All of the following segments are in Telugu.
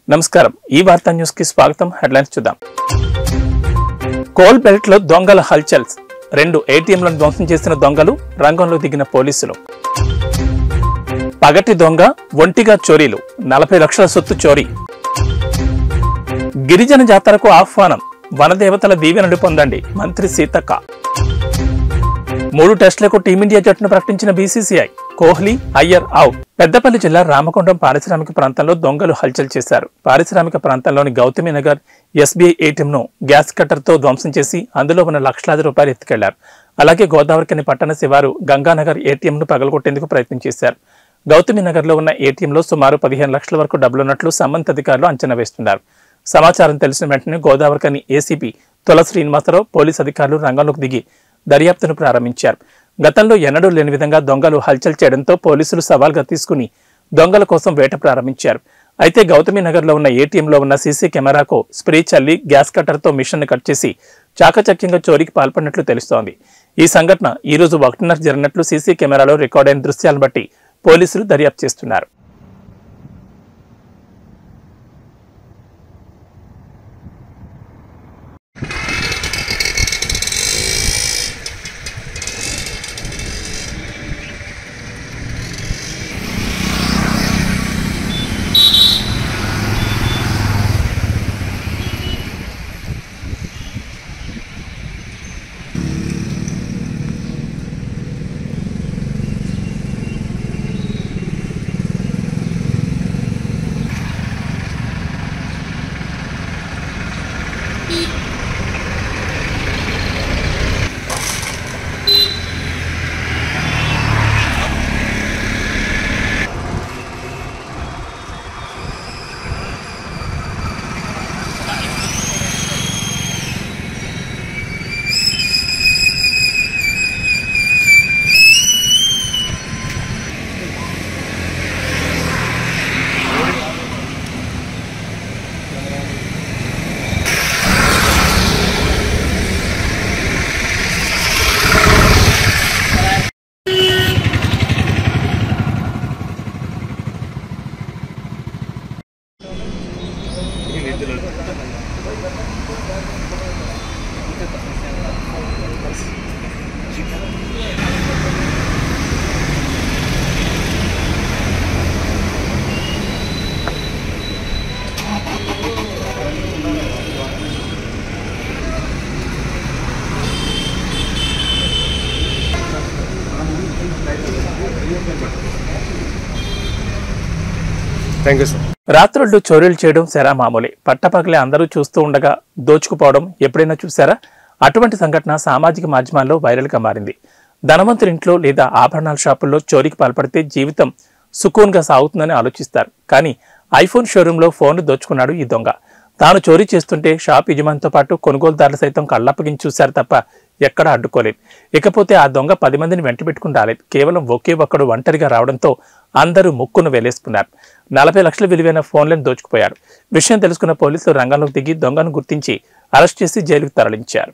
నమస్కారం ఈ వార్తా న్యూస్ కి స్వాగతం హెడ్లైన్స్ చూద్దాం కోల్ బెల్ట్ లో దొంగల హల్చల్స్ రెండు ఏటీఎంలను ధ్వంసం చేసిన దొంగలు రంగంలో దిగిన పోలీసులు పగటి దొంగ ఒంటిగా చోరీలు నలభై లక్షల సొత్తు చోరీ గిరిజన జాతరకు ఆహ్వానం వనదేవతల దీవెనలు పొందండి మంత్రి సీతక్క మూడు టెస్టులకు టీమిండియా జట్టును ప్రకటించిన బీసీసీఐ కోహ్లీ అయ్యర్ అవుట్ పెద్దపల్లి జిల్లా రామకొండం పారిశ్రామిక ప్రాంతంలో దొంగలు హల్చల్ చేశారు పారిశ్రామిక ప్రాంతంలోని గౌతమి నగర్ ఎస్బీఐ ఏటీఎంను గ్యాస్ కట్టర్తో ధ్వంసం చేసి అందులో ఉన్న లక్షలాది రూపాయలు ఎత్తుకెళ్లారు అలాగే గోదావరికని పట్టణ శివారు గంగానగర్ ఏటీఎంను పగలగొట్టేందుకు ప్రయత్నం చేశారు గౌతమి నగర్లో ఉన్న ఏటీఎంలో సుమారు పదిహేను లక్షల వరకు డబ్బులున్నట్లు సంబంధిత అధికారులు అంచనా వేస్తున్నారు సమాచారం తెలిసిన వెంటనే గోదావరికని ఏసీపీ తుల శ్రీనివాసరావు పోలీసు అధికారులు రంగంలోకి దిగి దర్యాప్తును ప్రారంభించారు గతంలో ఎన్నడూ లేని విధంగా దొంగలు హల్చల్ చేయడంతో పోలీసులు సవాల్గా తీసుకుని దొంగల కోసం వేట ప్రారంభించారు అయితే గౌతమి నగర్లో ఉన్న ఏటీఎంలో ఉన్న సీసీ కెమెరాకు స్ప్రే చల్లి గ్యాస్ కట్టర్తో మిషన్ను కట్ చేసి చాకచక్యంగా చోరీకి పాల్పడినట్లు తెలుస్తోంది ఈ సంఘటన ఈ రోజు ఒకటిన్నర జరిగినట్లు సీసీ కెమెరాలో రికార్డైన దృశ్యాలను బట్టి పోలీసులు దర్యాప్తు చేస్తున్నారు థ్యాంక్ యూ సార్ రాత్రుళ్ళు చోరీలు చేయడం శరా మామూలే పట్టపగలే అందరూ చూస్తూ ఉండగా దోచుకుపోవడం ఎప్పుడైనా చూసారా అటువంటి సంఘటన సామాజిక మాధ్యమాల్లో వైరల్గా మారింది ధనవంతుడి ఇంట్లో లేదా ఆభరణాల షాపుల్లో చోరీకి పాల్పడితే జీవితం సుకూన్గా సాగుతుందని ఆలోచిస్తారు కానీ ఐఫోన్ షోరూంలో ఫోన్లు దోచుకున్నాడు ఈ దొంగ తాను చోరీ చేస్తుంటే షాప్ యజమానితో పాటు కొనుగోలుదారులు సైతం కళ్ళప్పగించి చూశారు తప్ప ఎక్కడా అడ్డుకోలేదు ఇకపోతే ఆ దొంగ పది మందిని వెంట పెట్టుకుని రాలేదు కేవలం ఒకే ఒక్కడు ఒంటరిగా రావడంతో అందరూ ముక్కును వేలేసుకున్నారు నలభై లక్షల విలువైన ఫోన్లను దోచుకుపోయారు విషయం తెలుసుకున్న పోలీసులు రంగంలోకి దిగి దొంగను గుర్తించి అరెస్ట్ చేసి జైలుకు తరలించారు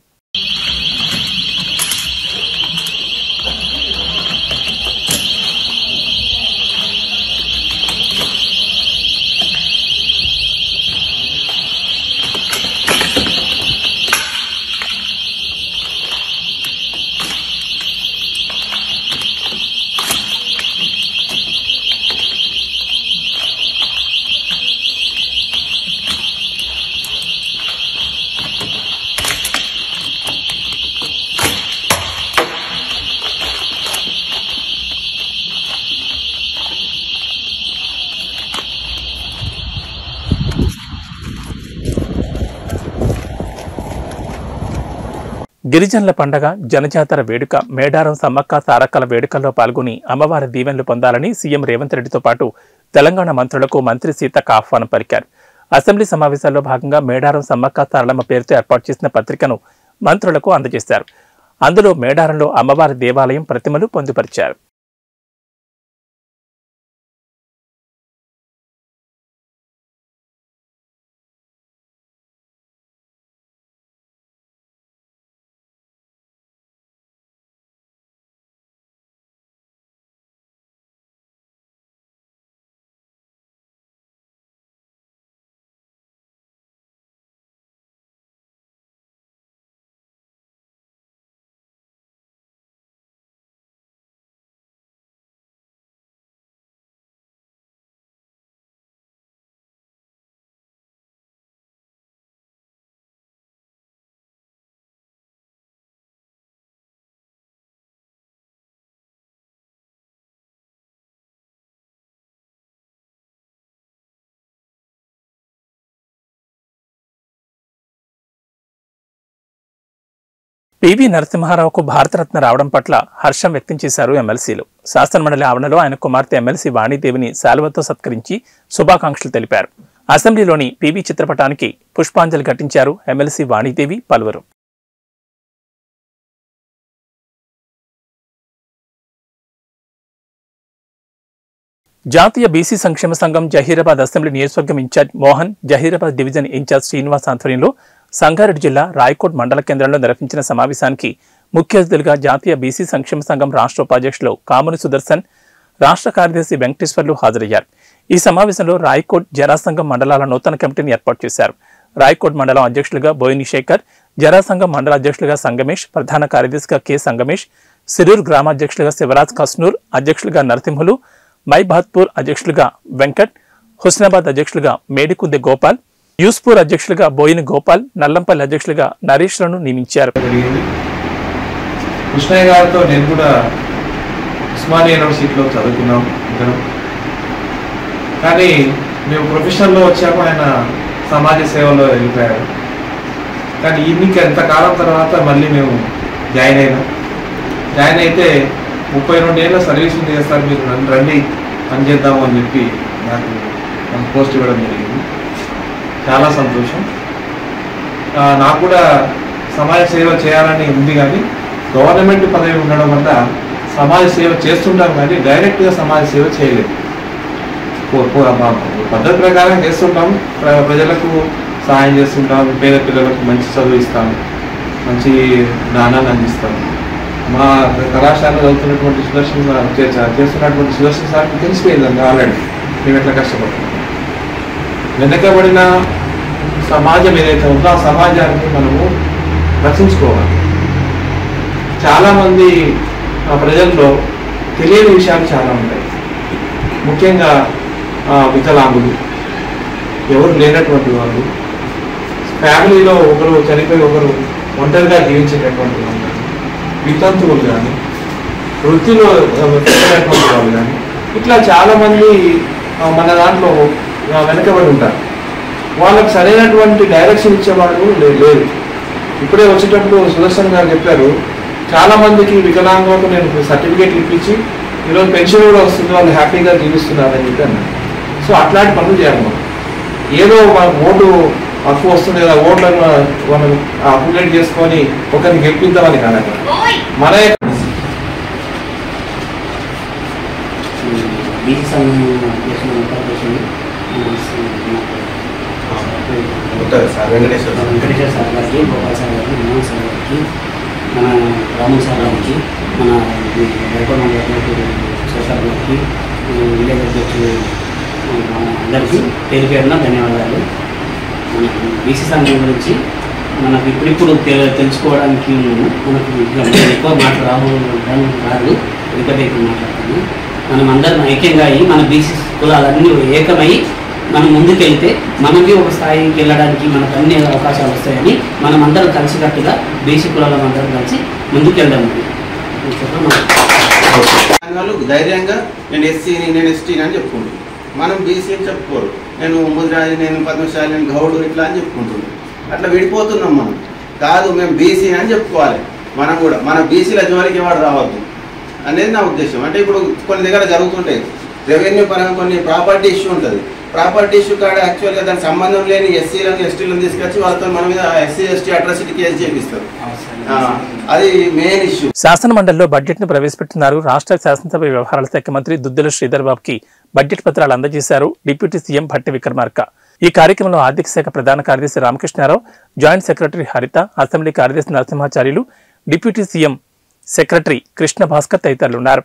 గిరిజనుల పండగ జనజాతర వేడుక మేడారం సమ్మక్క సారక్కల వేడుకల్లో పాల్గొని అమ్మవారి దీవెనలు పొందాలని సీఎం రేవంత్ రెడ్డితో పాటు తెలంగాణ మంత్రులకు మంత్రి సీతక్క ఆహ్వానం పలికారు అసెంబ్లీ సమావేశాల్లో భాగంగా మేడారం సమ్మక్క సారలమ్మ పేరుతో ఏర్పాటు చేసిన పత్రికను మంత్రులకు అందజేశారు అందులో మేడారంలో అమ్మవారి దేవాలయం ప్రతిమలు పొందుపరిచారు పివి నరసింహారావుకు భారతరత్న రావడం పట్ల హర్షం వ్యక్తం చేశారు ఎమ్మెల్సీలు శాసనమండలి ఆవరణలో ఆయన కుమార్తె ఎమ్మెల్సీ వాణిదేవిని శాలువతో సత్కరించి శుభాకాంక్షలు తెలిపారు అసెంబ్లీలోని పివి చిత్రపటానికి పుష్పాంజలి ఘటించారు ఎమ్మెల్సీ వాణిదేవి పలువురు జాతీయ బీసీ సంక్షేమ సంఘం జహీరాబాద్ అసెంబ్లీ నియోజకవర్గం incharge Mohan Zaheerabad division incharge Srinivas ఆధ్వర్యంలో సంగారెడ్డి జిల్లా రాయకోట్ మండల కేంద్రంలో నిర్వహించిన సమావేశానికి ముఖ్య అతిథులుగా జాతీయ బీసీ సంక్షేమ సంఘం రాష్ట్ర ఉపాధ్యక్షులు కాముని సుదర్శన్ రాష్ట్ర కార్యదర్శి వెంకటేశ్వర్లు హాజరయ్యారు ఈ సమావేశంలో రాయకోట్ జరాసంఘం మండలాల నూతన కమిటీని ఏర్పాటు చేశారు రాయకోట్ మండలం అధ్యక్షులుగా బోయిని శేఖర్ జరాసంఘం మండల అధ్యక్షులుగా సంగమేష్ ప్రధాన కార్యదర్శిగా కె సంగమేష్ సిరూర్ గ్రామాధ్యక్షులుగా శివరాజ్ కస్నూర్ అధ్యక్షులుగా నరసింహులు మైబాద్పూర్ అధ్యక్షులుగా వెంకట్ హుస్నాబాద్ అధ్యక్షులుగా మేడికుద్దె గోపాల్ యూస్పూర్ అధ్యక్షులుగా బోయిని గోపాల్ నల్లంపల్లి అధ్యక్షులుగా నరేష్లను నియమించారు జరిగింది కృష్ణయ్య గారితో నేను కూడా ఉస్మానియా యూనివర్సిటీలో చదువుకున్నాం ఇద్దరం కానీ మేము ప్రొఫెషనల్లో వచ్చాక ఆయన సమాజ సేవలో వెళ్ళిపోయారు కానీ ఈయనకి ఎంతకాలం తర్వాత మళ్ళీ మేము జాయిన్ అయినాం జాయిన్ అయితే ముప్పై రెండు ఏళ్ళ సర్వీసింగ్ చేస్తారు మీరు నన్ను రండి పనిచేద్దాము అని చెప్పి నాకు నాకు పోస్ట్ ఇవ్వడం జరిగింది చాలా సంతోషం ఆ, నాకు కూడా సమాజ సేవ చేయాలని ఉంది కానీ గవర్నమెంట్ పదవి ఉండడం వల్ల సమాజ సేవ చేస్తుంటాం కానీ డైరెక్ట్గా సమాజ సేవ చేయలేదు పో- పో- మా- పద్ధతి ప్రకారం చేస్తుంటాం ప్ర- ప్రజలకు సహాయం చేస్తుంటాం పేద పిల్లలకు మంచి చదువు ఇస్తాం మంచి జ్ఞానాన్ని అందిస్తాం మా కళాశాలలో చదువుతున్నటువంటి సుదర్శన్ సార్ చే- చే- చేస్తున్నటువంటి సుదర్శన్ సార్కి తెలిసిపోయింది ఆల్రెడీ మేము ఎట్లా కష్టపడుతున్నాం వెనకబడిన సమాజం ఏదైతే ఉందో ఆ సమాజాన్ని మనము రక్షించుకోవాలి చాలామంది ఆ ప్రజల్లో తెలియని విషయాలు చాలా ఉంటాయి ముఖ్యంగా ఆ, వికలాంగులు ఎవరు లేనటువంటి వాళ్ళు ఫ్యామిలీలో ఒకరు చనిపోయి ఒకరు ఒంటరిగా జీవించేటటువంటి వాళ్ళు కానీ వితంతువులు కానీ వృత్తిలో ఆ, పెట్టినటువంటి వాళ్ళు కానీ ఇట్లా చాలామంది ఆ, మన దాంట్లో ఆ, వెనకబడి ఉంటారు వాళ్ళకి సరైనటువంటి డైరెక్షన్ ఇచ్చేవాళ్ళు లే- లేరు ఇప్పుడే వచ్చేటప్పుడు సుదర్శన్ గారు చెప్పారు చాలా మందికి వికలాంగులకు నేను సర్టిఫికేట్ ఇప్పించి ఈరోజు పెన్షన్ కూడా వస్తుంది వాళ్ళు హ్యాపీగా జీవిస్తున్నారని చెప్పి అన్నారు సో అట్లాంటి పనులు చేయాలి మనం ఏదో మన ఓటు హక్కు వస్తుంది కదా ఓట్లను మనం అప్డేట్ చేసుకొని ఒకరిని గెలిపిద్దామని కాదు అక్కడ. మన బీసీ సంఘం చేసిన ఉపాధ్యక్షులు ఉంటుంది sir Venkateswara sir. Venkateswara sir గారికి గోపాల్ సార్ గారికి మోహన్ సార్ గారికి మన రామన్ సార్ గారికి మన రైకోడ్ అధ్యక్షుడు శేషర్ గారికి విలేజ్ అధ్యక్షుడు ఆ, అందరికీ పేరు పేరున ధన్యవాదాలు మన బీసీ సంఘం గురించి మనకు ఇప్పుడిప్పుడు తె- తెలుసుకోవడానికి మనకు ఇంకా ఎక్కువ మాటలు రావు రాదు ఎందుకంటే ఇప్పుడు మాట్లాడుతాను మనం అందరం ఐక్యంగా అయ్యి మన బీసీ కులాలన్నీ ఏకమై మనం ముందుకెళ్తే మనకి ఒక స్థాయికి వెళ్ళడానికి మనకు అన్ని అవకాశాలు వస్తాయని మనం అందరం కలిసికట్టుగా బీసీ కులాలం అందరం కలిసి ముందుకెళ్దాం వాళ్ళు ధైర్యంగా నేను ఎస్సీని నేను ఎస్టీని అని చెప్పుకుంటాను మనం బీసీ అని చెప్పుకోరు నేను ముదిరాజు నేను పద్మశాలి నేను గౌడు ఇట్లా అని చెప్పుకుంటున్నాం అట్లా విడిపోతున్నాం మనం కాదు మేము బీసీ అని చెప్పుకోవాలి మనం కూడా మన బీసీల జోలికి వాడు రావద్దు అనేది నా ఉద్దేశం అంటే ఇప్పుడు కొన్ని దగ్గర జరుగుతుంటాయి రెవెన్యూ పరంగా కొన్ని ప్రాపర్టీ ఇష్యూ ఉంటుంది ప్రాపర్టీ ఇష్యూ కాడ యాక్చువల్గా దానికి సంబంధం లేని ఎస్సీలను ఎస్టీలను తీసుకొచ్చి వాళ్ళతో మన మీద ఎస్సీ ఎస్టీ అట్రాసిటీ కేసు చేపిస్తారు ఆ, అది మెయిన్ ఇష్యూ శాసన మండలిలో బడ్జెట్ ను ప్రవేశపెట్టున్నారు రాష్ట్ర శాసనసభ వ్యవహారాల శాఖ మంత్రి దుద్దెల శ్రీధర్ బాబుకి బడ్జెట్ పత్రాలు అందజేశారు డిప్యూటీ సీఎం భట్టి విక్రమార్క ఈ కార్యక్రమంలో ఆర్థిక శాఖ ప్రధాన కార్యదర్శి Ramakrishnarao joint secretary Haritha assembly కార్యదర్శి Narasimhacharyulu deputy CM secretary Krishna Bhaskar తదితరులు ఉన్నారు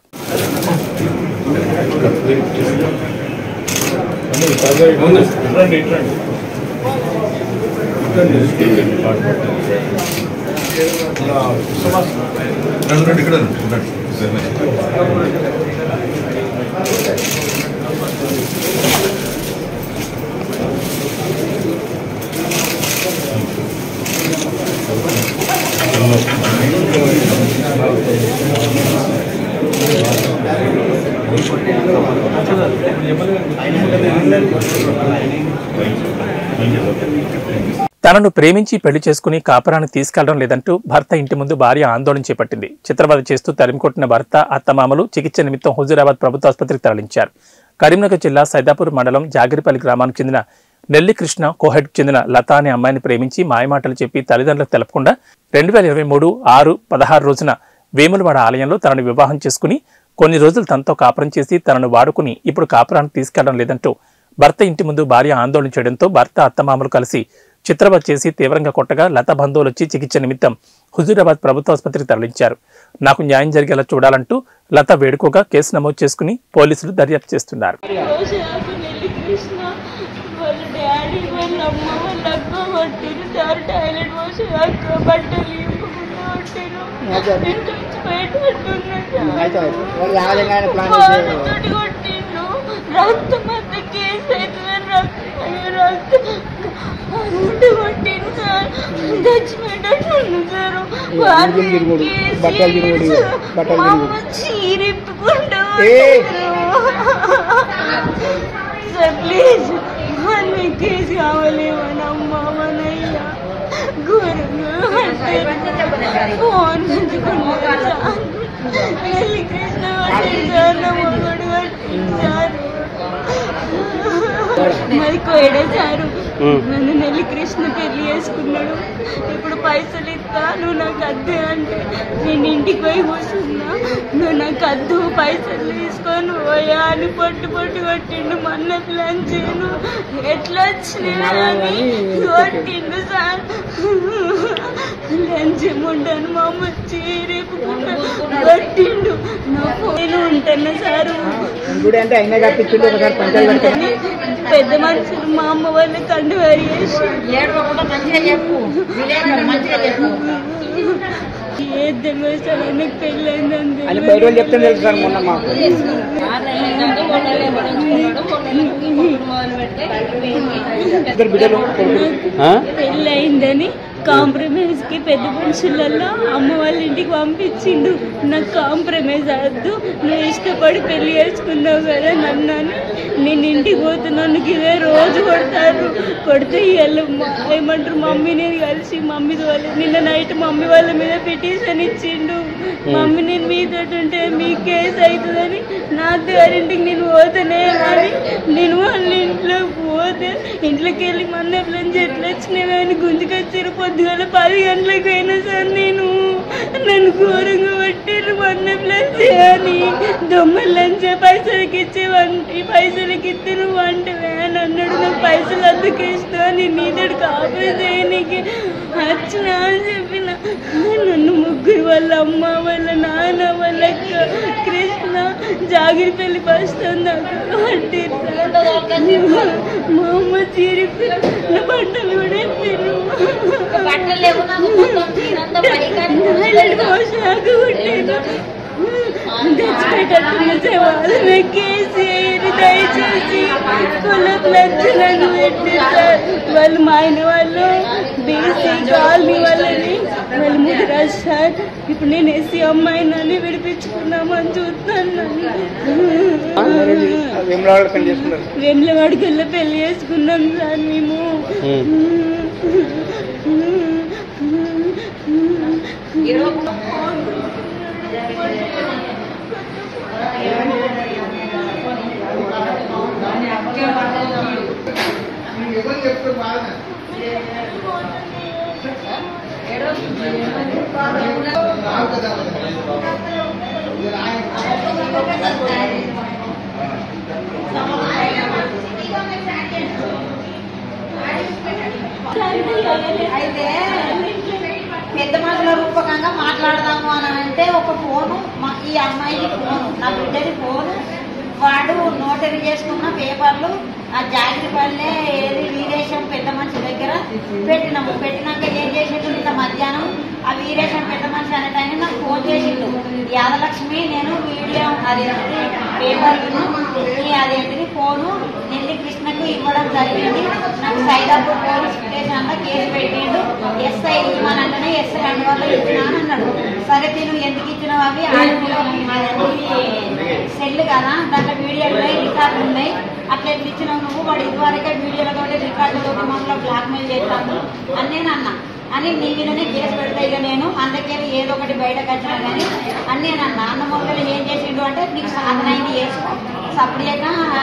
తనను ప్రేమించి పెళ్లి చేసుకుని కాపురాన్ని తీసుకెళ్లడం లేదంటూ భర్త ఇంటి ముందు భార్య ఆందోళన చేపట్టింది చిత్రవద చేస్తూ తరిమికొట్టిన భర్త అత్తమామలు చికిత్స నిమిత్తం హుజూరాబాద్ ప్రభుత్వ ఆసుపత్రికి తరలించారు కరీంనగర్ జిల్లా సైదాపూర్ మండలం జాగిరిపల్లి గ్రామానికి చెందిన నెల్లి కృష్ణ కోహెడ్కి చెందిన లత అనే అమ్మాయిని ప్రేమించి మాయమాటలు చెప్పి తల్లిదండ్రులకు తెలపకుండా రెండు వేల ఇరవై మూడు ఆరు పదహారు రోజున వేములవాడ ఆలయంలో తనను వివాహం చేసుకుని కొన్ని రోజులు తనతో కాపురం చేసి తనను వాడుకుని ఇప్పుడు కాపురానికి తీసుకెళ్లడం లేదంటూ భర్త ఇంటి ముందు భార్య ఆందోళన చేయడంతో భర్త అత్తమామలు కలిసి చిత్రవద చేసి తీవ్రంగా కొట్టగా లత బంధువులు వచ్చి చికిత్స నిమిత్తం హుజూరాబాద్ ప్రభుత్వ ఆసుపత్రికి తరలించారు నాకు న్యాయం జరిగేలా చూడాలంటూ లత వేడుకోగా కేసు నమోదు చేసుకుని పోలీసులు దర్యాప్తు చేస్తున్నారు రోజు నాకు నెల్లి కృష్ణ వాళ్ళ డాడీ వాళ్ళ అమ్మ వాళ్ళ అక్క కొట్టిరు సార్ టాయిలెట్ పోసి అక్క బట్టలు ఇవ్వకుండా కొట్టిరు నేను వచ్చి బయట తోటి కొట్టిండు రక్తం అంతా కేసు అవుతుందని రక్తం రక్తం ఉండి కొట్టిండు సార్ చచ్చిపోయేటట్టు సార్ బట్టలు తిరుగుడు, బట్టలు మా తిరుగుడు. అమ్మ చీరిప్పుకుంటూ ఏయ్. సార్ ప్లీజ్ మన కేసు కావాలేమని అమ్మ మనయ్య ఘోరంగా ఫోన్ ఉంచుకున్నారు సార్ నెల్లి కృష్ణ కొట్టింది సార్ నా మొగుడు కొట్టింది సార్ మరి కోయడే సారు నన్ను నెల్లి కృష్ణ పెళ్లి చేసుకున్నాడు ఇప్పుడు పైసలు ఇస్తా నువ్వు నాకు అద్దు అంటే నేను ఇంటికి పోయి కూర్చున్నా నువ్వు నాకు అద్దు పైసలు తీసుకొని పోయా అని పొట్టు పొట్టు కొట్టిండు మన్న ప్లాన్ చేయను ఎట్లా వచ్చినా కొట్టిండు సార్ లంచం ఉండను మా అమ్మ చీరేపుకుంటా కొట్టిండు నా ఫోన్ ఉంటాను సారు గుడి అంటే అయినా కట్టించుంటే ఒకసారి పంచాయతీ పెడతాను పెద్ద మనుషులు మా అమ్మ వాళ్ళ తండ్రి వారి ఏ తెలియదు సార్ ఆయనకు పెళ్ళైందని అని బయట వాళ్ళు చెప్తే తెలుసు సార్ మొన్న మాకు ఇద్దరు బిడ్డలు కొడుకులు. ఆ? పెళ్ళయిందని కాంప్రమైజ్ కి పెద్ద మనుషులలో అమ్మ వాళ్ళ ఇంటికి పంపించిండు నాకు కాంప్రమైజ్ అవద్దు నువ్వు ఇష్టపడి పెళ్లి చేసుకున్నావు కదా నన్ను అని నేను ఇంటికి పోతున్నాను ఇదే రోజు కొడతారు కొడితే వీళ్ళు మా- ఏమంటారు మమ్మీ నేను కలిసి మమ్మీ వాళ్ళ నిన్న నైట్ మమ్మీ వాళ్ళ మీద పిటిషన్ ఇచ్చిండు మమ్మీ నేను మీతో ఉంటే మీ కేసు అవుతుందని నా గారింటికి నేను పోతేనే అని నేను వాళ్ళ ఇంట్లో పోతే ఇంట్లోకి వెళ్ళి మన నుంచి ఎట్లా వచ్చినాయి అని గుంజుకొచ్చారు పొద్దుగాల పది గంటలకు పోయినా సార్ నేను నన్ను ఘోరంగా పట్టారు మన ప్లస్ అని దొమ్మల లంచే పైసలకి ఇచ్చే వంటి పైసలకి ఇస్తే నువ్వు వంటవే అని అన్నాడు నాకు పైసలు అందుకే ఇస్తా నేను నీదడు కాపీ చేయనికి వచ్చిన అని చెప్పిన నన్ను ముగ్గురు వాళ్ళ అమ్మ వాళ్ళ నాన్న వాళ్ళ అక్క కృష్ణ జాగిరి పెళ్లి ఫస్ట్ నాకు పట్టిరు మా అమ్మ చీరిపి నా బట్టలు కూడా ఎత్తిరు టాయిలెట్ పోషాక కొట్టిరు తెచ్చిపెట్టట్టున్న సేవలు కేసు వేయరు దయచేసి కుల లక్షలను పెట్టిస్తారు వాళ్ళు మా ఆయన వాళ్ళు బీసీ కాలనీ వాళ్ళని వాళ్ళు ముదిరాజ్ సార్ ఇప్పుడు నేను ఎస్సీ అమ్మాయినని విడిపించుకున్నామని చూస్తాను వేములవాడ పెళ్లి చేసుకున్నారు వెమ్లవాడికి వెళ్ళి పెళ్లి చేసుకున్నాం సార్ మేము అయితే పెద్ద మనుషుల రూపకంగా మాట్లాడదాము అని అంటే ఒక ఫోను మా ఈ అమ్మాయికి ఫోను నా బిడ్డది ఫోను వాడు నోటరీ చేసుకున్న పేపర్లు ఆ జాగ్రత్తలే ఏది వీరేశం పెద్ద మనిషి దగ్గర పెట్టినాము పెట్టినాక ఏం చేసిండు నిన్న మధ్యాహ్నం ఆ వీరేశం పెద్ద మనిషి అనే టైం నాకు ఫోన్ చేసిండు యాదలక్ష్మి నేను వీడియో అది పేపర్ అదేంటిది ఫోన్ ఫోను నెల్లి కృష్ణకు ఇవ్వడం జరిగింది నాకు సైదాపూర్ పోలీస్ స్టేషన్లో కేసు పెట్టిండు ఎస్ఐ ఇవ్వనంటేనే ఎస్ఐ రెండు వల్ల ఇచ్చినా అని అన్నాడు సరే తిను ఎందుకు ఇచ్చినావు అవి సెల్ కదా దాంట్లో వీడియోలు ఉన్నాయి రికార్డులు ఉన్నాయి అట్లా ఎట్లా ఇచ్చినావు నువ్వు వాడు ఇదివరకే వీడియోలతో రికార్డులతో మమ్మల్ని బ్లాక్మెయిల్ చేస్తాను అని నేను అన్నా అని నీ మీదనే కేసు పెడతా ఇక నేను అందుకే ఏదో ఒకటి బయటకు వచ్చినా కానీ అని నేను అన్నా అన్న మొక్కలు ఏం చేసిండు అంటే నీకు సాధన అయింది చేసుకో సపరేక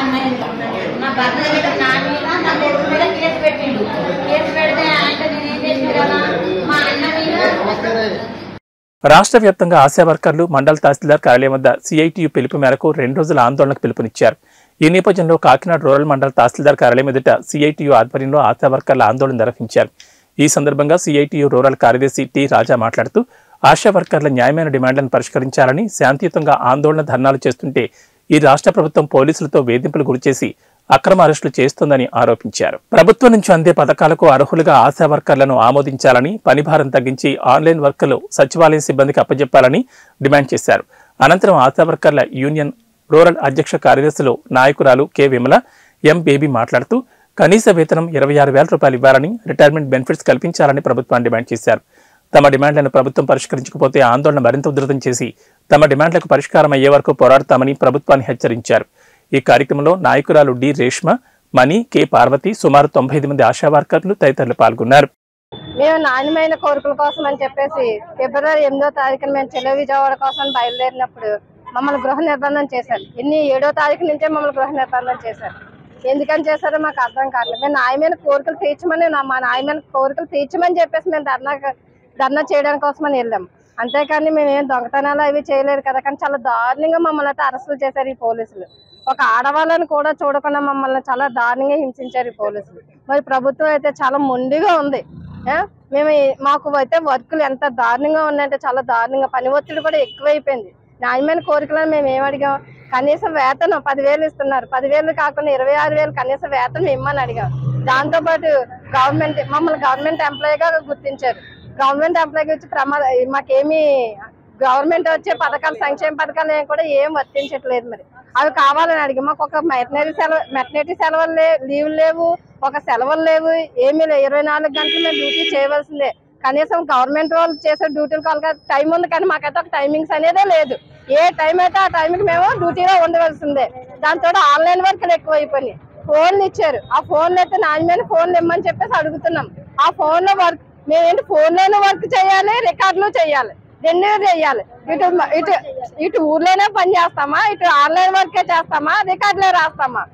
నా భర్త దగ్గర నా మీద నా కొడుకు మీద కేసు పెట్టిండు కేసు పెడితే అంటే నేను ఏం చేసిన కదా మా అన్న మీద రాష్ట్ర వ్యాప్తంగా ఆశా వర్కర్లు మండల తహసీల్దార్ కార్యాలయం వద్ద సిఐటియు పిలుపు మేరకు రెండు రోజుల ఆందోళనకు పిలుపునిచ్చారు ఈ నేపథ్యంలో కాకినాడ రూరల్ మండల తహసీల్దార్ కార్యాలయం ఎదుట సిఐటియు ఆధ్వర్యంలో ఆశా వర్కర్ల ఆందోళన నిర్వహించారు ఈ సందర్భంగా సిఐటియు రూరల్ కార్యదర్శి టి రాజా మాట్లాడుతూ ఆశా వర్కర్ల న్యాయమైన డిమాండ్లను పరిష్కరించాలని శాంతియుతంగా ఆందోళన ధర్నాలు చేస్తుంటే ఈ రాష్ట్ర ప్రభుత్వం పోలీసులతో వేధింపులు గురిచేసి అక్రమ అరెస్టులు చేస్తోందని ఆరోపించారు ప్రభుత్వం నుంచి అందే పథకాలకు అర్హులుగా ఆశా వర్కర్లను ఆమోదించాలని పనిభారం తగ్గించి ఆన్లైన్ వర్కులు సచివాలయం సిబ్బందికి అప్పజెప్పాలని డిమాండ్ చేశారు అనంతరం ఆశా వర్కర్ల యూనియన్ రూరల్ అధ్యక్ష కార్యదర్శులు నాయకురాలు కె విమల ఎం బేబీ మాట్లాడుతూ కనీస వేతనం ఇరవై ఆరు వేల రూపాయలు ఇవ్వాలని రిటైర్మెంట్ బెనిఫిట్స్ కల్పించాలని ప్రభుత్వాన్ని డిమాండ్ చేశారు తమ డిమాండ్లను ప్రభుత్వం పరిష్కరించకపోతే ఆందోళన మరింత ఉధృతం చేసి తమ డిమాండ్లకు పరిష్కారం అయ్యే వరకు పోరాడతామని ప్రభుత్వాన్ని హెచ్చరించారు ఈ కార్యక్రమంలో నాయకురాలు డి రేష్మ మణి కె పార్వతి సుమారు తొంభై ఐదు మంది ఆశా వర్కర్లు తదితరులు పాల్గొన్నారు మేము నాణ్యమైన కోరికల కోసం అని చెప్పేసి ఫిబ్రవరి ఎనిమిదో తారీఖున మేము చెలో విజయవాడ కోసం బయలుదేరినప్పుడు మమ్మల్ని గృహ నిర్బంధం చేశారు ఇన్ని ఏడో తారీఖు నుంచే మమ్మల్ని గృహ నిర్బంధం చేశారు ఎందుకని చేశారో మాకు అర్థం కాలేదు మేము న్యాయమైన కోరికలు తీర్చమని నా- మా న్యాయమైన కోరికలు తీర్చమని చెప్పేసి మేము ధర్నా ధర్నా చేయడానికి కోసమని వెళ్ళాం అంతేకాని మేము ఏం దొంగతనాలు అవి చేయలేదు కదా కానీ చాలా దారుణంగా మమ్మల్ని అయితే అరెస్టులు చేశారు ఈ పోలీసులు ఒక ఆడవాళ్ళని కూడా చూడకుండా మమ్మల్ని చాలా దారుణంగా హింసించారు ఈ పోలీసులు మరి ప్రభుత్వం అయితే చాలా మొండిగా ఉంది ఆ? మేము ఈ- మాకు అయితే వర్కులు ఎంత దారుణంగా ఉన్నాయంటే చాలా దారుణంగా పని ఒత్తిడి కూడా ఎక్కువైపోయింది న్యాయమైన కోరికలను మేము ఏం అడిగాం కనీసం వేతనం పదివేలు ఇస్తున్నారు పదివేలు కాకుండా ఇరవై ఆరు వేలు కనీసం వేతనం ఇమ్మని అడిగాం దాంతో పాటు గవర్నమెంట్ మమ్మల్ని గవర్నమెంట్ ఎంప్లాయీగా గుర్తించారు గవర్నమెంట్ ఎంప్లాయీగా వచ్చి ప్రమాద మాకేమీ గవర్నమెంట్ వచ్చే పథకాలు సంక్షేమ పథకాలు ఏం కూడా ఏం వర్తించట్లేదు మరి అవి కావాలని అడిగి మాకు ఒక మెటనరీ సెలవు మెటర్నిటీ సెలవులు లే లీవులు లేవు ఒక సెలవులు లేవు ఏమీ లేవు ఇరవై నాలుగు గంటలు మేము డ్యూటీ చేయవలసిందే కనీసం గవర్నమెంట్ వాళ్ళు చేసే డ్యూటీలు కావాలి టైం ఉంది కానీ మాకైతే ఒక టైమింగ్స్ అనేదే లేదు ఏ టైం అయితే ఆ టైంకి మేము డ్యూటీలో ఉండవలసిందే దాంతో ఆన్లైన్ వర్క్లు ఎక్కువ అయిపోయినాయి ఫోన్లు ఇచ్చారు ఆ ఫోన్లు అయితే నాణ్యమైన ఫోన్లు ఇమ్మని చెప్పేసి అడుగుతున్నాం ఆ ఫోన్ లో వర్క్ మేమేంటి ఫోన్ లోనే వర్క్ చేయాలి రికార్డులు చేయాలి రెండు చేయాలి ఇటు ఇటు ఇటు ఊర్లోనే పని చేస్తామా ఇటు ఆన్లైన్ వర్కే చేస్తామా రికార్డులే రాస్తామా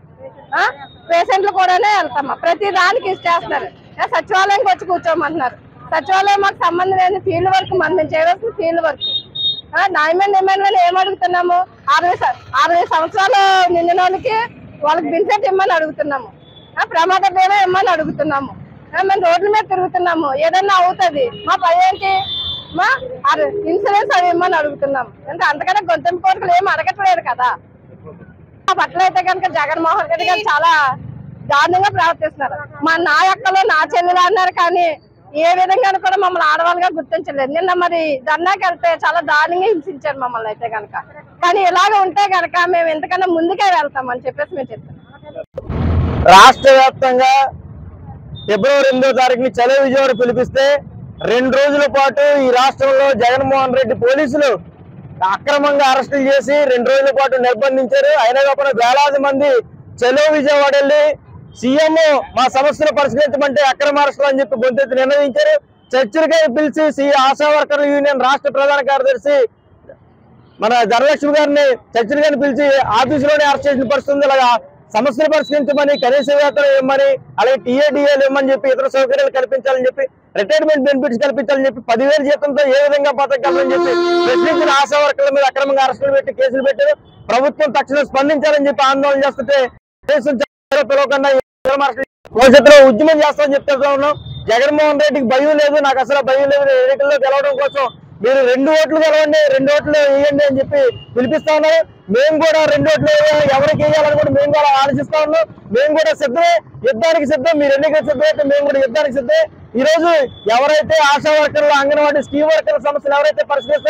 పేషెంట్లు కూడానే వెళ్తామా ప్రతి దానికి ఇది చేస్తున్నారు ఏ సచివాలయంకి వచ్చి కూర్చోమంటున్నారు సచివాలయం మాకు సంబంధం లేని ఫీల్డ్ వర్క్ మనం మేము చేయవలసిన ఫీల్డ్ వర్క్ న్యాయమైన డిమాండ్లను ఏం అడుగుతున్నాము అరవై స- అరవై సంవత్సరాలు నిండిన వాళ్ళకి వాళ్ళకి బెనిఫిట్ ఇమ్మని అడుగుతున్నాము ఆ, ప్రమాద బీమా ఇమ్మని అడుగుతున్నాము ఆ, మేము రోడ్ల మీద తిరుగుతున్నాము ఏదన్నా అవుతుంది మా పని ఏంటి మా అర- ఇన్సూరెన్స్ అవి ఇమ్మని అడుగుతున్నాము అంటే అంతకన్నా గొంతెంపు కోరికలు ఏం అడగట్లేదు కదా ఆ పట్ల అయితే కనుక జగన్మోహన్ రెడ్డి గారు చాలా దారుణంగా ప్రవర్తిస్తున్నారు మా నా అక్కలు నా చెల్లెలు అన్నారు కానీ ఏ విధంగా కూడా మమ్మల్ని ఆడవాళ్ళుగా గుర్తించలేదు నిన్న మరి ధర్నాకి వెళ్తే చాలా దారుణంగా హింసించారు మమ్మల్ని అయితే కనుక కానీ ఇలాగ ఉంటే కనుక మేము ఎంతకన్నా ముందుకే వెళ్తామని చెప్పేసి మేము చెప్తాం రాష్ట్ర వ్యాప్తంగా ఫిబ్రవరి ఎనిమిదో తారీఖుని చలో విజయవాడ పిలిపిస్తే రెండు రోజుల పాటు ఈ రాష్ట్రంలో జగన్మోహన్ రెడ్డి పోలీసులు అక్రమంగా అరెస్టులు చేసి రెండు రోజుల పాటు నిర్బంధించారు అయినా కాకుండా వేలాది మంది చలో విజయవాడ వెళ్ళి సీఎం మా సమస్యను పరిష్కరించమంటే అక్రమ అరెస్టులు అని చెప్పి గొంతెత్తి నిర్ణయించారు చర్చలకై పిలిచి సి ఆశా వర్కర్ల యూనియన్ రాష్ట్ర ప్రధాన కార్యదర్శి మన ధనలక్ష్మి గారిని చర్చలు గారిని పిలిచి ఆఫీసులోనే అరెస్ట్ చేసిన పరిస్థితి ఉంది అలాగా సమస్యలు పరిష్కరించమని కనీస వేతనం ఇవ్వమని అలాగే టీఏడిఏలు ఇవ్వమని చెప్పి ఇతర సౌకర్యాలు కల్పించాలని చెప్పి రిటైర్మెంట్ బెనిఫిట్స్ కల్పించాలని చెప్పి పదివేల జీతంతో ఏ విధంగా బతకగలరని చెప్పి ప్రశ్నించిన ఆశా వర్కర్ల మీద అక్రమంగా అరెస్టులు పెట్టి కేసులు పెట్టారు ప్రభుత్వం తక్షణం స్పందించాలని చెప్పి ఆందోళన చేస్తుంటే దేశం చాలా పిలవకుండా ఈ అక్రమ అరెస్టులు భవిష్యత్తులో ఉద్యమం చేస్తామని చెప్తా ఉన్నాం జగన్మోహన్ రెడ్డికి భయం లేదు నాకు అసలు భయం లేదు ఎన్నికల్లో గెలవడం కోసం మీరు రెండు ఓట్లు గెలవండి రెండు ఓట్లు వేయండి అని చెప్పి పిలిపిస్తా ఉన్నారు మేము కూడా రెండు ఓట్లు వేయాలి, ఎవరికి వేయాలని కూడా మేము కూడా ఆలోచిస్తా ఉన్నాం మేము కూడా సిద్ధమే యుద్ధానికి సిద్ధం మీరు ఎన్నికల సిద్ధమైతే మేము కూడా యుద్ధానికి సిద్ధమే ఈ రోజు ఎవరైతే ఆశా వర్కర్లు అంగన్వాడీ స్కీమ్ వర్కర్ల సమస్యలు ఎవరైతే పరిష్కరిస్తారో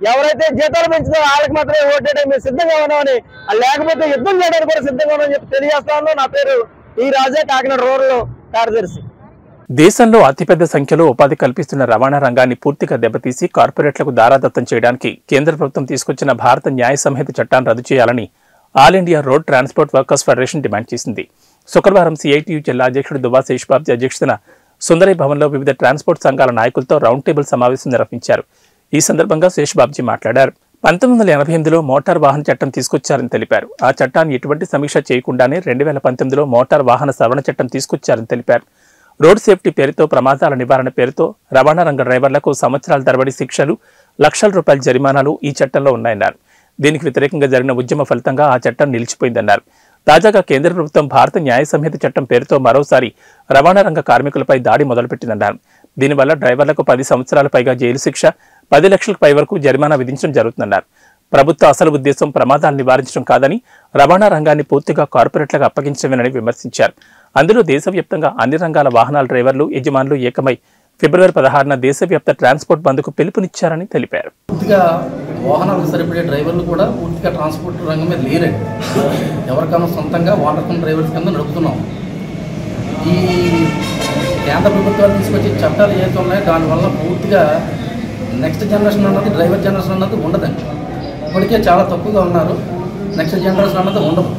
ఎవరైతే జీతాలు పెంచుతారో వాళ్ళకి మాత్రమే ఓటేయడం మేము సిద్ధంగా ఉన్నామని ఆ లేకపోతే యుద్ధం చేయడానికి కూడా సిద్ధంగా ఉన్నామని చెప్పి తెలియజేస్తాను నా పేరు ఈ రాజా కాకినాడ రూరల్ కార్యదర్శి దేశంలో అతిపెద్ద సంఖ్యలో ఉపాధి కల్పిస్తున్న రవాణా రంగాన్ని పూర్తిగా దెబ్బతీసి కార్పొరేట్లకు దారాదత్తం చేయడానికి కేంద్ర ప్రభుత్వం తీసుకొచ్చిన భారత న్యాయ సంహిత చట్టాన్ని రద్దు చేయాలని all India road transport workers federation demand చేసింది శుక్రవారం సిఐటియు జిల్లా అధ్యక్షుడు దువా శేషబాబ్జీ అధ్యక్షతన సుందరి భవన్లో వివిధ ట్రాన్స్పోర్ట్ సంఘాల నాయకులతో రౌండ్ టేబుల్ సమావేశం నిర్వహించారు ఈ సందర్భంగా శేషబాబ్జీ మాట్లాడారు పంతొమ్మిది వందల ఎనభై ఎనిమిదిలో మోటార్ వాహన చట్టం తీసుకొచ్చారని తెలిపారు ఆ చట్టాన్ని ఎటువంటి సమీక్ష చేయకుండానే రెండు వేల పంతొమ్మిదిలో మోటార్ వాహన సవరణ చట్టం తీసుకొచ్చారని తెలిపారు రోడ్ సేఫ్టీ పేరుతో ప్రమాదాల నివారణ పేరుతో రవాణా రంగ డ్రైవర్లకు సంవత్సరాల తరబడి శిక్షలు లక్షల రూపాయల జరిమానాలు ఈ చట్టంలో ఉన్నాయన్నారు దీనికి వ్యతిరేకంగా జరిగిన ఉద్యమ ఫలితంగా ఆ చట్టం నిలిచిపోయిందన్నారు తాజాగా కేంద్ర ప్రభుత్వం భారత న్యాయ సంహిత చట్టం పేరుతో మరోసారి రవాణా రంగ కార్మికులపై దాడి మొదలుపెట్టిందన్నారు దీనివల్ల డ్రైవర్లకు పది సంవత్సరాల పైగా జైలు శిక్ష పది లక్షలకు పై వరకు జరిమానా విధించడం జరుగుతుందన్నారు ప్రభుత్వ అసలు ఉద్దేశం ప్రమాదాలు నివారించడం కాదని రవాణా రంగాన్ని పూర్తిగా కార్పొరేట్లకు అప్పగించడమేనని విమర్శించారు అందులో దేశవ్యాప్తంగా అన్ని రంగాల వాహనాల డ్రైవర్లు యజమానులు ఏకమై ఫిబ్రవరి పదహారున దేశవ్యాప్త ట్రాన్స్పోర్ట్ బంద్కు పిలుపునిచ్చారని తెలిపారు పూర్తిగా వాహనాలకు సరిపడే డ్రైవర్లు కూడా పూర్తిగా ట్రాన్స్పోర్ట్ రంగం మీద లేరండి ఎవరికైనా సొంతంగా వాటర్ కమ్ డ్రైవర్స్ కింద నడుపుతున్నాం ఈ కేంద్ర ప్రభుత్వాలు తీసుకొచ్చే చట్టాలు ఏవైతే ఉన్నాయో దానివల్ల పూర్తిగా నెక్స్ట్ జనరేషన్ అన్నది డ్రైవర్ జనరేషన్ అన్నది ఉండదండి ఇప్పటికే చాలా తక్కువగా ఉన్నారు నెక్స్ట్ జనరేషన్ అన్నది ఉండదు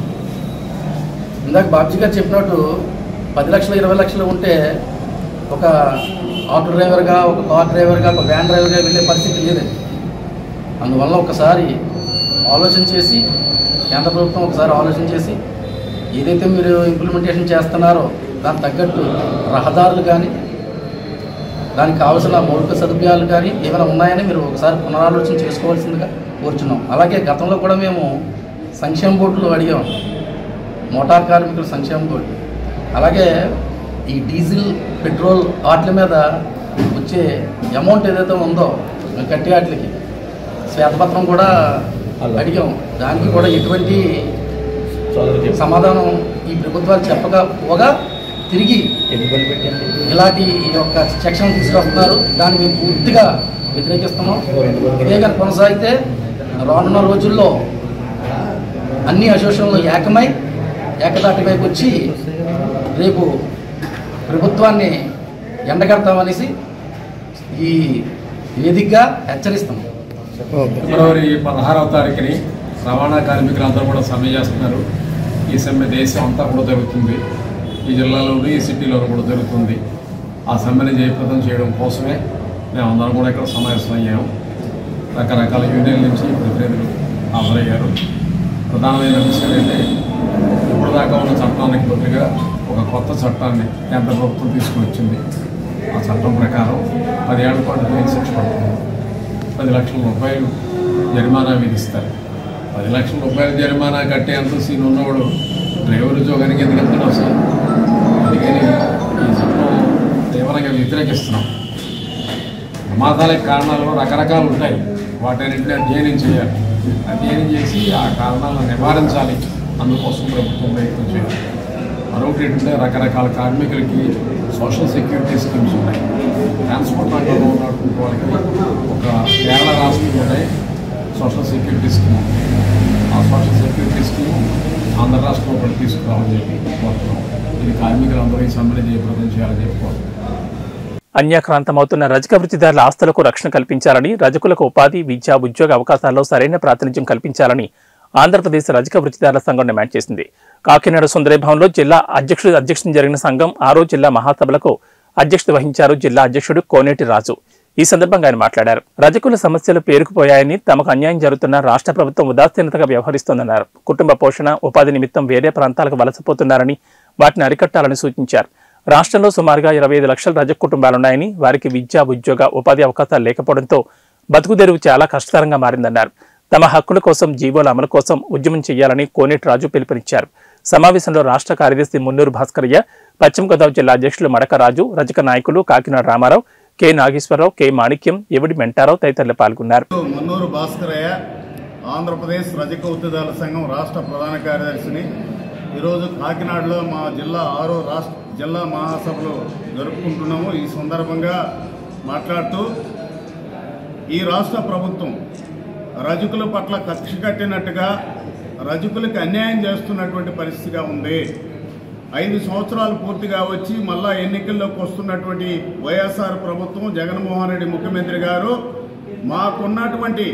ఇందాక బాబ్జీ గారు చెప్పినట్టు పది లక్షలు ఇరవై లక్షలు ఉంటే ఒక ఆటో డ్రైవర్గా ఒక కార్ డ్రైవర్గా ఒక వ్యాన్ డ్రైవర్గా వెళ్ళే పరిస్థితి లేదండి అందువల్ల ఒకసారి ఆలోచన చేసి కేంద్ర ప్రభుత్వం ఒకసారి ఆలోచన చేసి ఏదైతే మీరు ఇంప్లిమెంటేషన్ చేస్తున్నారో దానికి తగ్గట్టు రహదారులు కానీ దానికి కావాల్సిన మౌలిక సదుపాయాలు కానీ ఏమైనా ఉన్నాయని మీరు ఒకసారి పునరాలోచన చేసుకోవాల్సిందిగా కోరుచున్నాం అలాగే గతంలో కూడా మేము సంక్షేమ బోర్డులు అడిగాం మోటార్ కార్మికుల సంక్షేమ బోర్డు అలాగే ఈ డీజిల్ పెట్రోల్ వాటి మీద వచ్చే అమౌంట్ ఏదైతే ఉందో కట్టే వాటికి శ్వేతపత్రం కూడా అడిగాం దానికి కూడా ఎటువంటి సమాధానం ఈ ప్రభుత్వాలు చెప్పకపోగా తిరిగి ఇలాంటి యొక్క సెక్షన్ తీసుకొస్తున్నారు దాన్ని మేము పూర్తిగా వ్యతిరేకిస్తున్నాం ఇదే కానీ కొనసాగితే రానున్న రోజుల్లో అన్ని అసోసియేషన్లు ఏకమై ఏకదాటి వైపు వచ్చి రేపు ప్రభుత్వాన్ని ఎండగడతామనేసి ఈ వేదికగా హెచ్చరిస్తాం ఫిబ్రవరి పదహారవ తారీఖుని రవాణా కార్మికులందరూ కూడా సమ్మె చేస్తున్నారు ఈ సమ్మె దేశం అంతా కూడా జరుగుతుంది ఈ జిల్లాలోను ఈ సిటీలోనూ కూడా జరుగుతుంది ఆ సమ్మెని జయప్రదం చేయడం కోసమే మేము అందరం కూడా ఇక్కడ సమావేశం అయ్యాము రకరకాల యూనియన్ నుంచి ప్రతినిధులు హాజరయ్యారు ప్రధానమైన విషయం ఏంటంటే ఇప్పటిదాకా ఉన్న చట్టానికి బదులుగా ఒక కొత్త చట్టాన్ని కేంద్ర ప్రభుత్వం తీసుకుని వచ్చింది ఆ చట్టం ప్రకారం పదేళ్ల పాటు జైలు శిక్ష పడుతుంది పది లక్షల రూపాయలు జరిమానా విధిస్తారు పది లక్షల రూపాయలు జరిమానా కట్టే అంత సీన్ ఉన్నవాడు డ్రైవర్ ఉద్యోగానికి ఎందుకు వెళ్తున్నావు సార్ అందుకని ఈ చట్టం తీవ్రంగా వ్యతిరేకిస్తున్నాం ప్రమాదాలకు కారణాలు రకరకాలు ఉంటాయి వాటన్నింటినీ అధ్యయనం చేయాలి అధ్యయనం చేసి ఆ కారణాలను నివారించాలి అందుకోసం ప్రభుత్వం ప్రయత్నం చేయాలి మరొకటి ఏంటంటే రకరకాల కార్మికులకి సోషల్ సెక్యూరిటీ స్కీమ్స్ ఉన్నాయి ట్రాన్స్పోర్ట్ రంగంలో ఉన్నటువంటి వాళ్ళకి ఒక కేరళ రాష్ట్రంలోనే సోషల్ సెక్యూరిటీ స్కీమ్ ఉంది ఆ సోషల్ సెక్యూరిటీ స్కీమ్ ఆంధ్ర రాష్ట్రంలో కూడా తీసుకురావాలని చెప్పి కోరుతున్నాం ఇది కార్మికులందరూ ఈ సమ్మెని జయప్రదం చేయాలని చెప్పి కోరుతున్నాం అన్యాక్రాంతమవుతున్న రజక వృత్తిదారుల ఆస్తులకు రక్షణ కల్పించాలని రజకులకు ఉపాధి విద్య ఉద్యోగ అవకాశాల్లో సరైన ప్రాతినిధ్యం కల్పించాలని ఆంధ్రప్రదేశ్ రజక వృత్తిదారుల సంఘం డిమాండ్ చేసింది కాకినాడ సుందరభవన్లో జిల్లా అధ్యక్షుడు అధ్యక్షతన జరిగిన సంఘం ఆరో జిల్లా మహాసభలకు అధ్యక్షత వహించారు జిల్లా అధ్యక్షుడు కోనేటి రాజు ఈ సందర్భంగా ఆయన మాట్లాడారు రజకుల సమస్యలు పేరుకుపోయాయని తమకు అన్యాయం జరుగుతున్న రాష్ట్ర ప్రభుత్వం ఉదాసీనతగా వ్యవహరిస్తోందన్నారు కుటుంబ పోషణ ఉపాధి నిమిత్తం వేరే ప్రాంతాలకు వలసపోతున్నారని వాటిని అరికట్టాలని సూచించారు రాష్ట్రంలో సుమారుగా ఇరవై ఐదు లక్షల రజక కుటుంబాలున్నాయని వారికి విద్య ఉద్యోగ ఉపాధి అవకాశాలు లేకపోవడంతో బతుకుదెరువు చాలా కష్టతరంగా మారిందన్నారు తమ హక్కుల కోసం జీవోల అమలు కోసం ఉద్యమం చేయాలని కోనేటి రాజు పిలుపునిచ్చారు సమావేశంలో రాష్ట్ర కార్యదర్శి మున్నూరు భాస్కరయ్య పశ్చిమ గోదావరి జిల్లా అధ్యక్షులు మడకరాజు రజక నాయకులు కాకినాడ రామారావు కె నాగేశ్వరరావు కె మాణిక్యం ఎవడి మెంటారావు తదితరులు పాల్గొన్నారు మున్నూరు భాస్కరయ్య ఆంధ్రప్రదేశ్ రజక ఉద్యోగాల సంఘం రాష్ట్ర ప్రధాన కార్యదర్శిని ఈరోజు కాకినాడలో మా జిల్లా ఆరో రాష్ట్ర జిల్లా మహాసభలు జరుపుకుంటున్నాము ఈ సందర్భంగా మాట్లాడుతూ ఈ రాష్ట్ర ప్రభుత్వం రజకుల పట్ల కక్ష కట్టినట్టుగా రజకులకు అన్యాయం చేస్తున్నటువంటి పరిస్థితిగా ఉంది ఐదు సంవత్సరాలు పూర్తిగా వచ్చి మళ్ళా ఎన్నికల్లోకి వస్తున్నటువంటి వైఎస్ఆర్ ప్రభుత్వం జగన్మోహన్ రెడ్డి ముఖ్యమంత్రి గారు మాకున్నటువంటి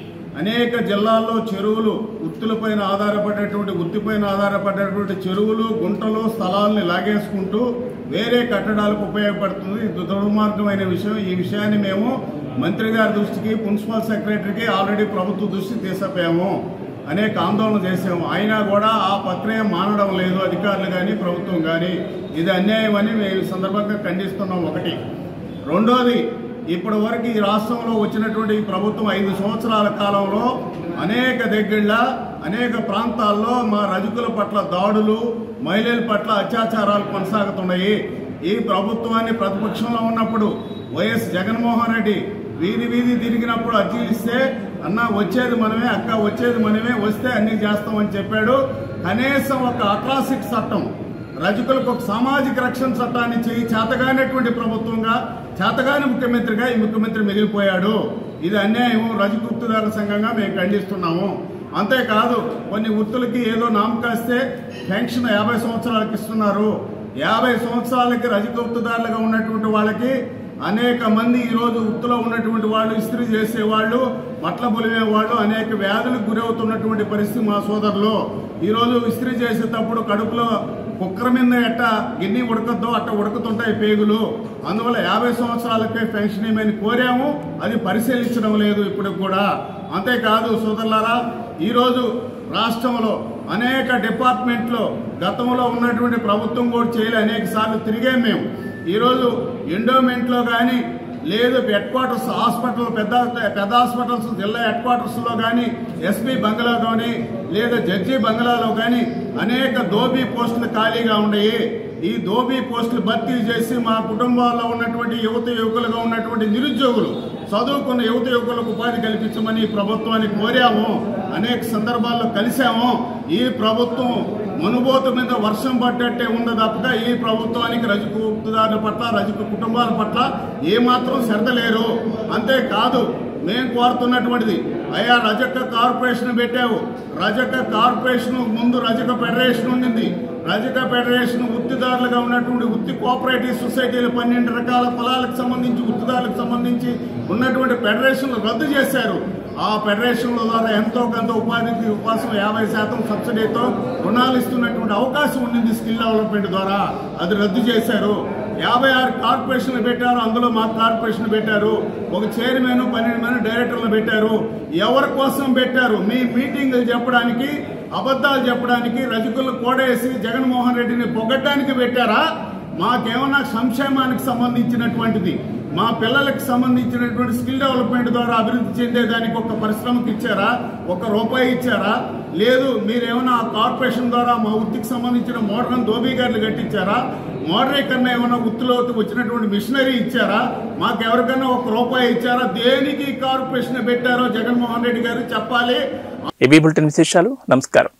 అనేక జిల్లాల్లో చెరువులు ఉత్తులపైన ఆధారపడేటువంటి ఉత్తిపైన ఆధారపడేటువంటి చెరువులు గుంటలు స్థలాల్ని లాగేసుకుంటూ వేరే కట్టడాలకు ఉపయోగపడుతుంది ఇది దుర్మార్గమైన విషయం ఈ విషయాన్ని మేము మంత్రి గారి దృష్టికి ప్రిన్సిపల్ సెక్రటరీకి ఆల్రెడీ ప్రభుత్వ దృష్టి తీసుకుపోయాము అనేక ఆందోళన చేసాము అయినా కూడా ఆ ప్రక్రియ మానడం లేదు అధికారులు కానీ ప్రభుత్వం కానీ ఇది అన్యాయం అని మేము ఈ సందర్భంగా ఖండిస్తున్నాం ఒకటి రెండోది ఇప్పటి వరకు ఈ రాష్ట్రంలో వచ్చినటువంటి ఈ ప్రభుత్వం ఐదు సంవత్సరాల కాలంలో అనేక దగ్గర అనేక ప్రాంతాల్లో మా రజకుల పట్ల దాడులు మహిళల పట్ల అత్యాచారాలు కొనసాగుతున్నాయి ఈ ప్రభుత్వాన్ని ప్రతిపక్షంలో ఉన్నప్పుడు వైఎస్ జగన్మోహన్ రెడ్డి వీధి వీధి తిరిగినప్పుడు అర్జీలు ఇస్తే అన్న వచ్చేది మనమే అక్క వచ్చేది మనమే వస్తే అన్ని చేస్తామని చెప్పాడు కనీసం ఒక అట్రాసిటీ చట్టం రజకులకు ఒక సామాజిక రక్షణ చట్టాన్ని చేయి చేతగానటువంటి ప్రభుత్వంగా చేతగాని ముఖ్యమంత్రిగా ఈ ముఖ్యమంత్రి మిగిలిపోయాడు ఇది అన్యాయం రజకు వృత్తిదారుల సంఘంగా మేము ఖండిస్తున్నాము అంతేకాదు కొన్ని వృత్తులకి ఏదో నామకాస్తే పెన్షన్ యాభై సంవత్సరాలకి ఇస్తున్నారు యాభై సంవత్సరాలకి రజక వృత్తిదారులుగా ఉన్నటువంటి వాళ్ళకి అనేక మంది ఈరోజు వృత్తిలో ఉన్నటువంటి వాళ్ళు ఇస్త్రీ చేసేవాళ్ళు బట్టల బొలివే వాళ్ళు అనేక వ్యాధులకు గురవుతున్నటువంటి పరిస్థితి మా సోదరులు ఈరోజు ఇస్త్రీ చేసేటప్పుడు కడుపులో కుక్కర మీద ఎట్ట గిన్నె ఉడకద్దో అట్ట ఉడుకుతుంటాయి పేగులు అందువల్ల యాభై సంవత్సరాలకే పెన్షన్ ఏమని కోరాము అది పరిశీలించడం లేదు ఇప్పుడు కూడా అంతేకాదు సోదరులారా ఈరోజు రాష్ట్రంలో అనేక డిపార్ట్మెంట్లో గతంలో ఉన్నటువంటి ప్రభుత్వం కూడా చేయలే అనేక సార్లు తిరిగాం మేము ఈరోజు ఎండోమెంట్లో కానీ లేదు హెడ్ క్వార్టర్స్ హాస్పిటల్ పెద్ద పెద్ద హాస్పిటల్స్ జిల్లా హెడ్ క్వార్టర్స్లో కానీ ఎస్పీ బంగ్లా కానీ లేదా జడ్జి బంగ్లాలో కానీ అనేక దోబీ పోస్టులు ఖాళీగా ఉన్నాయి ఈ దోబీ పోస్టులు భర్తీ చేసి మా కుటుంబాల్లో ఉన్నటువంటి యువత యువకులుగా ఉన్నటువంటి నిరుద్యోగులు చదువుకున్న యువత యువకులకు ఉపాధి కల్పించమని ఈ ప్రభుత్వాన్ని కోరాము అనేక సందర్భాల్లో కలిశాము ఈ ప్రభుత్వం మనుబోతు మీద వర్షం పడ్డట్టే ఉంది తప్పక ఈ ప్రభుత్వానికి రజకు ఉత్తుదారుల పట్ల రజకు కుటుంబాల పట్ల ఏమాత్రం శ్రద్ధ లేరు అంతేకాదు మేము కోరుతున్నటువంటిది అయ్యా రజక కార్పొరేషన్ పెట్టావు రజక కార్పొరేషన్ ముందు రజక ఫెడరేషన్ ఉండింది రజక ఫెడరేషన్ వృత్తిదారులుగా ఉన్నటువంటి వృత్తి కోఆపరేటివ్ సొసైటీలు పన్నెండు రకాల పొలాలకు సంబంధించి వృత్తిదారులకు సంబంధించి ఉన్నటువంటి ఫెడరేషన్లు రద్దు చేశారు ఆ ఫెడరేషన్ల ద్వారా ఎంతో కొంత ఉపాధికి కోసం యాభై శాతం సబ్సిడీతో రుణాలు ఇస్తున్నటువంటి అవకాశం ఉండింది స్కిల్ డెవలప్మెంట్ ద్వారా అది రద్దు చేశారు యాభై ఆరు కార్పొరేషన్లు పెట్టారు అందులో మా కార్పొరేషన్ పెట్టారు ఒక చైర్మన్ పన్నెండు మంది డైరెక్టర్లు పెట్టారు ఎవరి కోసం పెట్టారు మీ మీటింగ్లు చెప్పడానికి అబద్ధాలు చెప్పడానికి రజకులు కోడేసి జగన్మోహన్ రెడ్డిని పొగడ్డానికి పెట్టారా మాకేమన్నా సంక్షేమానికి సంబంధించినటువంటిది మా పిల్లలకు సంబంధించినటువంటి స్కిల్ డెవలప్మెంట్ ద్వారా అభివృద్ధి చెందేదానికి ఒక పరిశ్రమకి ఇచ్చారా ఒక రూపాయి ఇచ్చారా లేదు మీరేమైనా ఆ కార్పొరేషన్ ద్వారా మా వృత్తికి సంబంధించిన మోడర్న్ దోబీగారులు కట్టించారా మోడరేకన్నా ఏమైనా వృత్తిలో వచ్చినటువంటి మిషనరీ ఇచ్చారా మాకు ఎవరికైనా ఒక రూపాయి ఇచ్చారా దేనికి కార్పొరేషన్ పెట్టారో జగన్మోహన్ రెడ్డి గారు చెప్పాలి ఏబీ బులెటిన్ విశేషాలు నమస్కారం